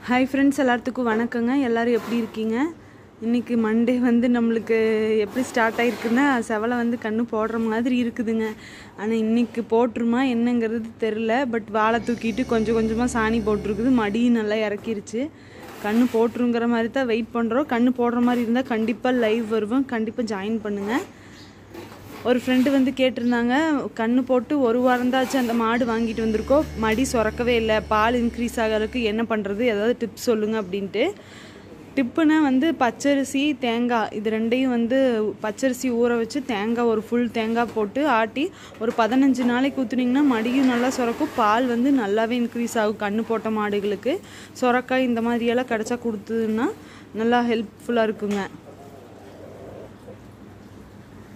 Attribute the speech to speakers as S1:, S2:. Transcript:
S1: hi friends எல்லாத்துக்கும் வணக்கங்க எல்லாரும் எப்படி இருக்கீங்க இன்றைக்கி மண்டே வந்து நம்மளுக்கு எப்படி ஸ்டார்ட் ஆகிருக்குன்னா செவலை வந்து கண்ணு போடுற மாதிரி இருக்குதுங்க ஆனால் இன்றைக்கி போட்டுருமா என்னங்கிறது தெரில பட் வாழை தூக்கிட்டு கொஞ்சம் கொஞ்சமாக சாணி போட்டிருக்குது மடியும் நல்லா இறக்கிருச்சு கண்ணு போட்டுருங்கிற மாதிரி தான் வெயிட் பண்ணுறோம் கண்ணு போடுற மாதிரி இருந்தால் கண்டிப்பாக லைவ் வருவோம் கண்டிப்பாக ஜாயின் பண்ணுங்கள் ஒரு ஃப்ரெண்டு வந்து கேட்டிருந்தாங்க கண்ணு போட்டு ஒரு வாரம் தாச்சு அந்த மாடு வாங்கிட்டு வந்திருக்கோம் மடி சுரக்கவே இல்லை பால் இன்க்ரீஸ் ஆகிறதுக்கு என்ன பண்ணுறது ஏதாவது டிப்ஸ் சொல்லுங்கள் அப்படின்ட்டு டிப்புனா வந்து பச்சரிசி தேங்காய் இது ரெண்டையும் வந்து பச்சரிசி ஊற வச்சு தேங்காய் ஒரு ஃபுல் தேங்காய் போட்டு ஆட்டி ஒரு பதினஞ்சு நாளைக்கு ஊற்றுனீங்கன்னா மடியும் நல்லா சுரக்கும் பால் வந்து நல்லாவே இன்க்ரீஸ் ஆகும் கண்ணு போட்ட மாடுகளுக்கு சுரக்காய் இந்த மாதிரியெல்லாம் கிடச்சா கொடுத்ததுன்னா நல்லா ஹெல்ப்ஃபுல்லாக இருக்குங்க